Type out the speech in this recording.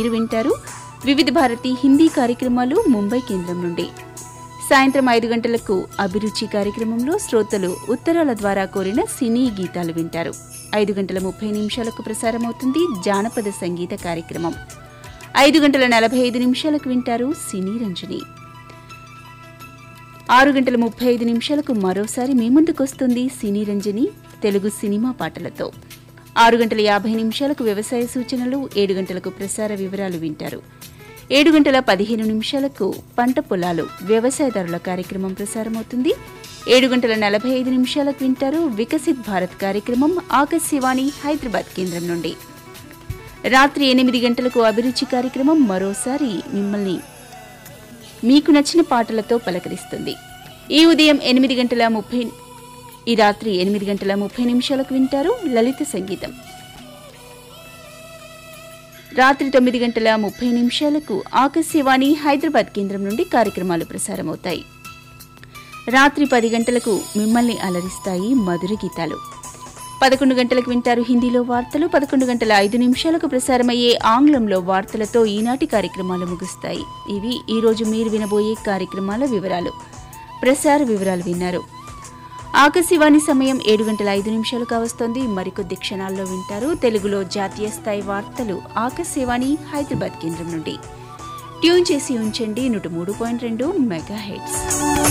మీరు వింటారు వివిధ భారతి హిందీ కార్యక్రమాలు ముంబై కేంద్రం నుండి సాయంత్రం ఐదు గంటలకు అభిరుచి కార్యక్రమంలో శ్రోతలు ఉత్తరాల ద్వారా కోరిన సినీ గీతాలు వింటారు ఐదు గంటల ముప్పై నిమిషాలకు ప్రసారమవుతుంది జానపద సంగీత కార్యక్రమం ఐదు గంటల నలభై ఐదు నిమిషాలకు వింటారు సినీ రంజని ఆరు గంటల ముప్పై ఐదు నిమిషాలకు మరోసారి మీ ముందుకొస్తుంది సినీ రంజని తెలుగు సినిమా పాటలతో ఆరు గంటల యాభై నిమిషాలకు వ్యవసాయ సూచనలు ఏడు గంటలకు ప్రసార వివరాలు వింటారు ఏడు గంటల పదిహేను నిమిషాలకు పంట పొలాలు వ్యవసాయదారుల కార్యక్రమం ప్రసారమవుతుంది ఏడు గంటల నలభై ఐదు నిమిషాలకు వింటారు వికసిత్ భారత్ కార్యక్రమం ఆకాశవాణి హైదరాబాద్ కేంద్రం నుండి రాత్రి ఎనిమిది గంటలకు అభిరుచి కార్యక్రమం మరోసారి మిమ్మల్ని మీకు నచ్చిన పాటలతో పలకరిస్తుంది ఈ ఉదయం ఎనిమిది గంటల ముప్పై ఈ రాత్రి ఎనిమిది గంటల ముప్పై నిమిషాలకు వింటారు లలిత సంగీతం రాత్రి తొమ్మిది గంటల ముప్పై నిమిషాలకు ఆకాశవాణి హైదరాబాద్ కేంద్రం నుండి కార్యక్రమాలు ప్రసారమవుతాయి రాత్రి పది గంటలకు మిమ్మల్ని అలరిస్తాయి మధుర గీతాలు పదకొండు గంటలకు వింటారు హిందీలో వార్తలు పదకొండు గంటల ఐదు నిమిషాలకు ప్రసారమయ్యే ఆంగ్లంలో వార్తలతో ఈనాటి కార్యక్రమాలు ముగుస్తాయి ఇవి ఈ రోజు మీరు వినబోయే కార్యక్రమాల వివరాలు ప్రసార వివరాలు విన్నారు ఆకాశవాణి సమయం ఏడు గంటల ఐదు నిమిషాలు కావస్తోంది మరికొద్ది క్షణాల్లో వింటారు తెలుగులో జాతీయ స్థాయి వార్తలు ఆకాశవాణి హైదరాబాద్ కేంద్రం నుండి ట్యూన్ చేసి ఉంచండి నూట మూడు పాయింట్ రెండు మెగా హెడ్స్